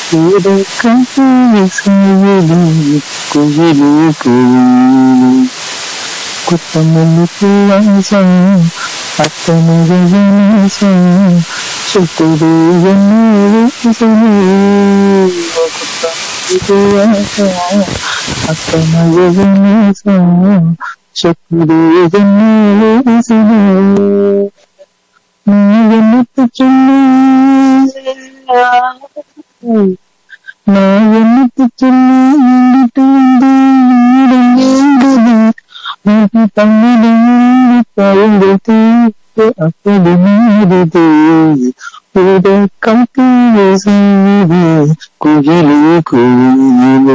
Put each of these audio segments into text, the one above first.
குயிலே குயிலே குத்தமல்லிக்கு வாசம் அத்தமிழசம் சுத்துது குத்தமல்லிக்கு வாசம் அத்தமிழசம் சுத்துது நீ என்னத்து சொல்லு நான் என்னத்து சொல்லு எங்கிட்டு வந்து என்னிடம் ஏங்குது வீட்டு தன்னிடம் பழங்கள் தீர்த்து அப்படி மீறுது உத கம்பீர செய்து குயிலே குயிலே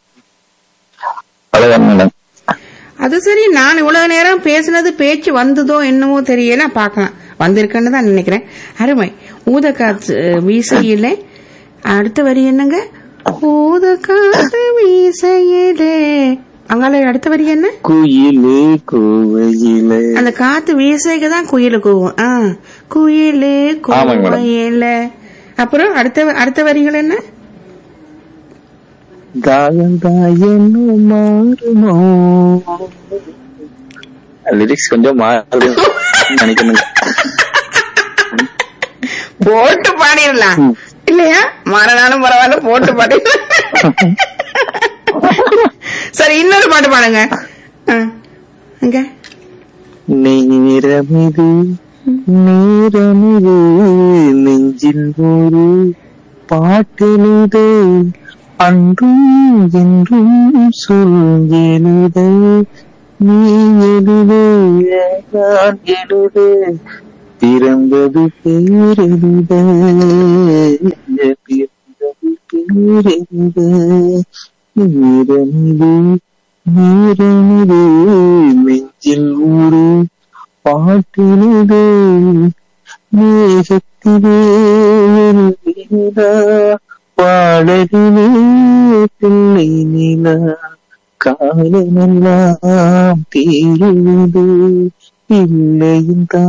அழகான மேடம் அது சரி நான் இவ்வளவு நேரம் பேசுனது பேச்சு வந்ததோ என்னமோ தெரியல பார்க்கலாம் வந்திருக்கேன்னு தான் நினைக்கிறேன் அருமை ஊத காத்து வீசையிலே அடுத்த வரி என்னங்க ஊத காத்து வீசையிலே அங்கால அடுத்த வரி என்ன குயிலே கோவையிலே அந்த காத்து வீசைக்கு தான் குயிலு கூவும் ஆ குயிலு ஆமாங்க மேடம். கோயில அப்புறம் அடுத்த அடுத்த வரிகள் என்ன காயம் காயம் மாறுமோ லிரிக்ஸ் கொஞ்சம் மாறுது நினைக்கணுங்க போட்டு பாடிடலாம் ம். இல்லையா மறுநாளும் பரவாயில்ல போட்டு பாடிடலாம் சரி இன்னொரு பாட்டு பாடுங்க ஆ, அங்க நேரமிது நேரமிது நெஞ்சில் ஒரு பாட்டெழுது அன்றும் என்றும் சொல் எழுத நீ எழுது நான் எழுது பிறந்தது பேரெழுத பிறந்தது பேரெழுத நேரமிது நேரமிது நெஞ்சில் ஊரு பாட்டினது மேகத்திலே ஒரு வீணா பாடலிலே பிள்ளை நிலா காலமெல்லாம் தீருவது பிள்ளையின்